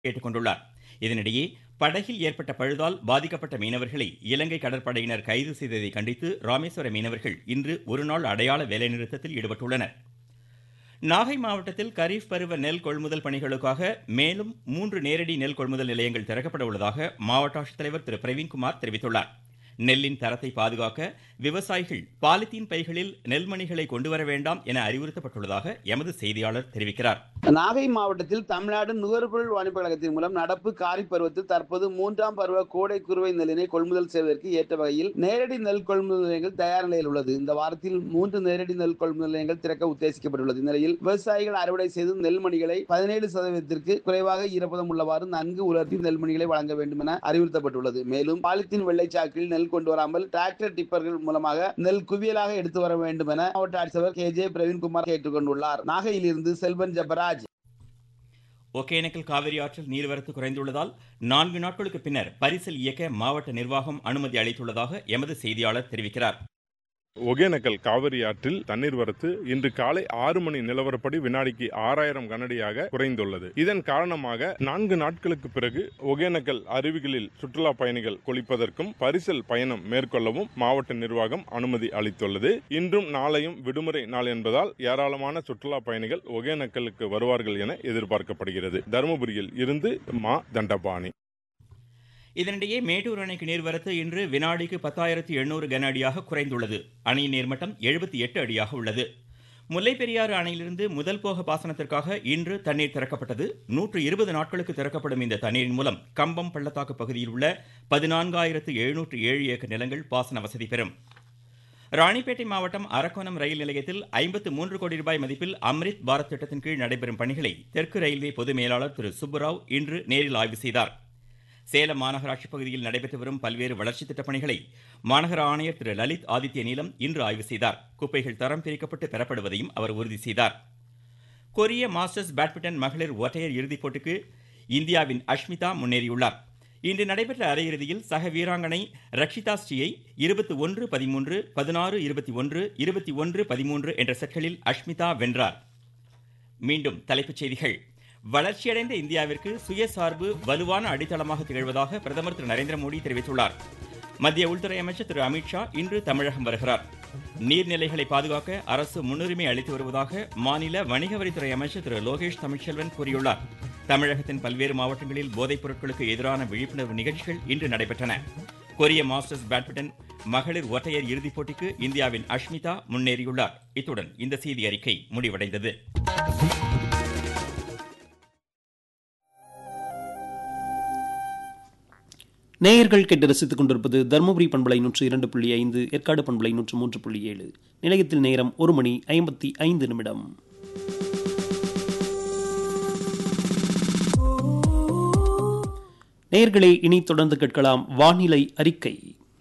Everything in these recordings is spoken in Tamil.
கேட்டுக்கொண்டுள்ளார் இதனிடையே படகில் ஏற்பட்ட பழுதால் பாதிக்கப்பட்ட மீனவர்களை இலங்கை கடற்படையினர் கைது செய்ததை கண்டித்து ராமேஸ்வர மீனவர்கள் இன்று ஒருநாள் அடையாள வேலைநிறுத்தத்தில் ஈடுபட்டுள்ளனர் நாகை மாவட்டத்தில் கரீஃப் பருவ நெல் கொள்முதல் பணிகளுக்காக மேலும் மூன்று நேரடி நெல் கொள்முதல் நிலையங்கள் திறக்கப்பட உள்ளதாக மாவட்ட ஆட்சித்தலைவர் திரு பிரவீன்குமார் தெரிவித்துள்ளார் நெல்லின் தரத்தை பாதுகாக்க விவசாயிகள் பாலித்தீன் பைகளில் நெல்மணிகளை கொண்டு வர வேண்டாம் என அறிவுறுத்தப்பட்டுள்ளதாக எமது செய்தியாளர் தெரிவிக்கிறார் நாகை மாவட்டத்தில் தமிழ்நாடு நுகர்பொருள் வாணிப கழகத்தின் மூலம் நடப்பு காரி பருவத்தில் தற்போது மூன்றாம் பருவ கோடை குறுவை நெல்லினை கொள்முதல் செய்வதற்கு ஏற்ற வகையில் நேரடி நெல் கொள்முதல் நிலையங்கள் தயார் நிலையில் உள்ளது இந்த வாரத்தில் மூன்று நேரடி நெல் கொள்முதல் நிலையங்கள் திறக்க உத்தேசிக்கப்பட்டுள்ளது இந்நிலையில் விவசாயிகள் அறுவடை செய்து நெல்மணிகளை பதினேழு சதவீதத்திற்கு குறைவாக ஈரப்பதம் உள்ளவாறு நன்கு உலர்த்தி நெல்மணிகளை வழங்க வேண்டும் என அறிவுறுத்தப்பட்டுள்ளது மேலும் பாலித்தீன் வெள்ளைச்சாக்கில் நெல் கொண்டு வராமல் டிராக்டர் டிப்பர்கள் மூலமாக நெல் குவியலாக எடுத்து வர வேண்டும் என மாவட்ட ஆட்சியர் கே ஜே பிரவீன்குமார் கேட்டுக் கொண்டுள்ளார் நாகையிலிருந்து செல்வன் ஜபராஜ் ஒகேனக்கல் காவிரி ஆற்றில் நீர்வரத்து குறைந்துள்ளதால் நான்கு நாட்களுக்கு பின்னர் பரிசல் இயக்க மாவட்ட நிர்வாகம் அனுமதி அளித்துள்ளதாக எமது செய்தியாளர் தெரிவிக்கிறார் ஒகேனக்கல் காவிரி ஆற்றில் தண்ணீர் வரத்து இன்று காலை ஆறு மணி நிலவரப்படி வினாடிக்கு ஆறாயிரம் கனடியாக குறைந்துள்ளது இதன் காரணமாக நான்கு நாட்களுக்கு பிறகு ஒகேனக்கல் அருவிகளில் சுற்றுலா பயணிகள் குளிப்பதற்கும் பரிசல் பயணம் மேற்கொள்ளவும் மாவட்ட நிர்வாகம் அனுமதி அளித்துள்ளது இன்றும் நாளையும் விடுமுறை நாள் என்பதால் ஏராளமான சுற்றுலா பயணிகள் ஒகேனக்கலுக்கு வருவார்கள் என எதிர்பார்க்கப்படுகிறது தருமபுரியில் இருந்து மா தண்டபாணி இதனிடையே மேட்டூர் அணைக்கு நீர்வரத்து இன்று வினாடிக்கு பத்தாயிரத்தி எண்ணூறு கன அடியாக குறைந்துள்ளது அணையின் நீர்மட்டம் எழுபத்தி எட்டு அடியாக உள்ளது முல்லை பெரியாறு அணையிலிருந்து முதல் போக பாசனத்திற்காக இன்று தண்ணீர் திறக்கப்பட்டது நூற்று இருபது நாட்களுக்கு திறக்கப்படும் இந்த தண்ணீரின் மூலம் கம்பம் பள்ளத்தாக்கு பகுதியில் உள்ள பதினான்காயிரத்து எழுநூற்று ஏழு ஏக்கர் நிலங்கள் பாசன வசதி பெறும் ராணிப்பேட்டை மாவட்டம் அரக்கோணம் ரயில் நிலையத்தில் ஐம்பத்து மூன்று கோடி ரூபாய் மதிப்பில் அம்ரித் பாரத் திட்டத்தின் கீழ் நடைபெறும் பணிகளை தெற்கு ரயில்வே பொது மேலாளர் திரு சுப்புராவ் இன்று நேரில் ஆய்வு செய்தார் சேலம் மாநகராட்சி பகுதியில் நடைபெற்று வரும் பல்வேறு வளர்ச்சி திட்டப் பணிகளை மாநகர ஆணையர் திரு லலித் ஆதித்ய நீலம் இன்று ஆய்வு செய்தார் குப்பைகள் தரம் பிரிக்கப்பட்டு பெறப்படுவதையும் அவர் உறுதி செய்தார் கொரிய மாஸ்டர்ஸ் பேட்மிண்டன் மகளிர் ஒற்றையர் இறுதிப் போட்டிக்கு இந்தியாவின் அஷ்மிதா முன்னேறியுள்ளார் இன்று நடைபெற்ற அரையிறுதியில் சக வீராங்கனை ரக்ஷிதா ஸ்ரீயை இருபத்தி ஒன்று பதிமூன்று பதினாறு இருபத்தி ஒன்று இருபத்தி ஒன்று பதிமூன்று என்ற செட்களில் அஷ்மிதா வென்றார் மீண்டும் தலைப்புச் செய்திகள் வளர்ச்சியடைந்த இந்தியாவிற்கு சுயசார்பு வலுவான அடித்தளமாக திகழ்வதாக பிரதமர் திரு நரேந்திர மோடி தெரிவித்துள்ளார் மத்திய உள்துறை அமைச்சர் திரு அமித்ஷா இன்று தமிழகம் வருகிறார் நீர்நிலைகளை பாதுகாக்க அரசு முன்னுரிமை அளித்து வருவதாக மாநில வணிக வரித்துறை அமைச்சர் திரு லோகேஷ் தமிழ்ச்செல்வன் கூறியுள்ளார் தமிழகத்தின் பல்வேறு மாவட்டங்களில் போதைப் பொருட்களுக்கு எதிரான விழிப்புணர்வு நிகழ்ச்சிகள் இன்று நடைபெற்றன கொரிய மாஸ்டர்ஸ் பேட்மிண்டன் மகளிர் ஒற்றையர் இறுதிப் போட்டிக்கு இந்தியாவின் அஷ்மிதா முன்னேறியுள்ளார் இத்துடன் இந்த செய்தி அறிக்கை முடிவடைந்தது நேயர்கள் கேட்டு ரசித்துக் கொண்டிருப்பது தருமபுரி பண்பலை நூற்று இரண்டு புள்ளி ஐந்து ஏற்காடு பண்பலை நூற்று மூன்று புள்ளி ஏழு நிலையத்தில் நேரம் ஒரு மணி ஐம்பத்தி ஐந்து நிமிடம் நேயர்களை இனி தொடர்ந்து கேட்கலாம் வானிலை அறிக்கை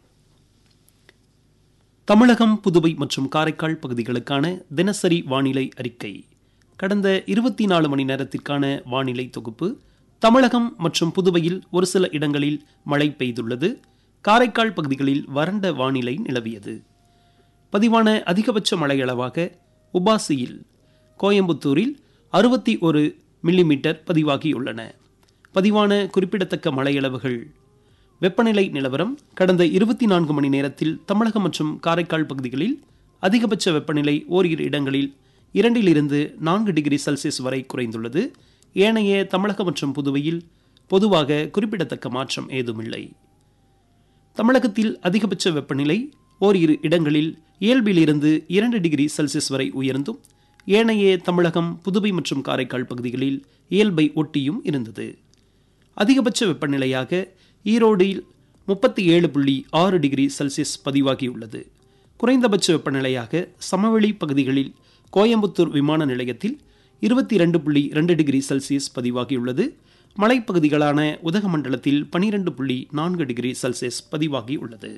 தமிழகம் புதுவை மற்றும் காரைக்கால் பகுதிகளுக்கான தினசரி வானிலை அறிக்கை கடந்த இருபத்தி நாலு மணி நேரத்திற்கான வானிலை தொகுப்பு தமிழகம் மற்றும் புதுவையில் ஒரு சில இடங்களில் மழை பெய்துள்ளது காரைக்கால் பகுதிகளில் வறண்ட வானிலை நிலவியது பதிவான அதிகபட்ச மழையளவாக உபாசியில் கோயம்புத்தூரில் அறுபத்தி ஒரு மில்லிமீட்டர் பதிவாகியுள்ளன பதிவான குறிப்பிடத்தக்க மழையளவுகள் வெப்பநிலை நிலவரம் கடந்த இருபத்தி நான்கு மணி நேரத்தில் தமிழகம் மற்றும் காரைக்கால் பகுதிகளில் அதிகபட்ச வெப்பநிலை ஓரிரு இடங்களில் இரண்டிலிருந்து நான்கு டிகிரி செல்சியஸ் வரை குறைந்துள்ளது ஏனைய தமிழகம் மற்றும் புதுவையில் பொதுவாக குறிப்பிடத்தக்க மாற்றம் ஏதுமில்லை தமிழகத்தில் அதிகபட்ச வெப்பநிலை ஓரிரு இடங்களில் இயல்பிலிருந்து இரண்டு டிகிரி செல்சியஸ் வரை உயர்ந்தும் ஏனைய தமிழகம் புதுவை மற்றும் காரைக்கால் பகுதிகளில் இயல்பை ஒட்டியும் இருந்தது அதிகபட்ச வெப்பநிலையாக ஈரோடில் முப்பத்தி ஏழு புள்ளி ஆறு டிகிரி செல்சியஸ் பதிவாகியுள்ளது குறைந்தபட்ச வெப்பநிலையாக சமவெளி பகுதிகளில் கோயம்புத்தூர் விமான நிலையத்தில் இருபத்தி இரண்டு புள்ளி ரெண்டு டிகிரி செல்சியஸ் பதிவாகியுள்ளது மலைப்பகுதிகளான உதகமண்டலத்தில் பனிரெண்டு புள்ளி நான்கு டிகிரி செல்சியஸ் பதிவாகியுள்ளது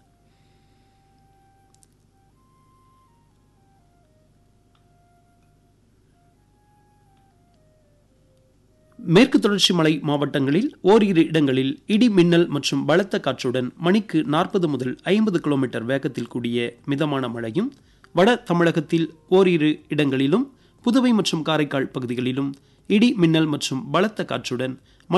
மேற்கு தொடர்ச்சி மலை மாவட்டங்களில் ஓரிரு இடங்களில் இடி மின்னல் மற்றும் பலத்த காற்றுடன் மணிக்கு நாற்பது முதல் ஐம்பது கிலோமீட்டர் வேகத்தில் கூடிய மிதமான மழையும் வட தமிழகத்தில் ஓரிரு இடங்களிலும் புதுவை மற்றும் காரைக்கால் பகுதிகளிலும் இடி மின்னல் மற்றும் பலத்த காற்றுடன்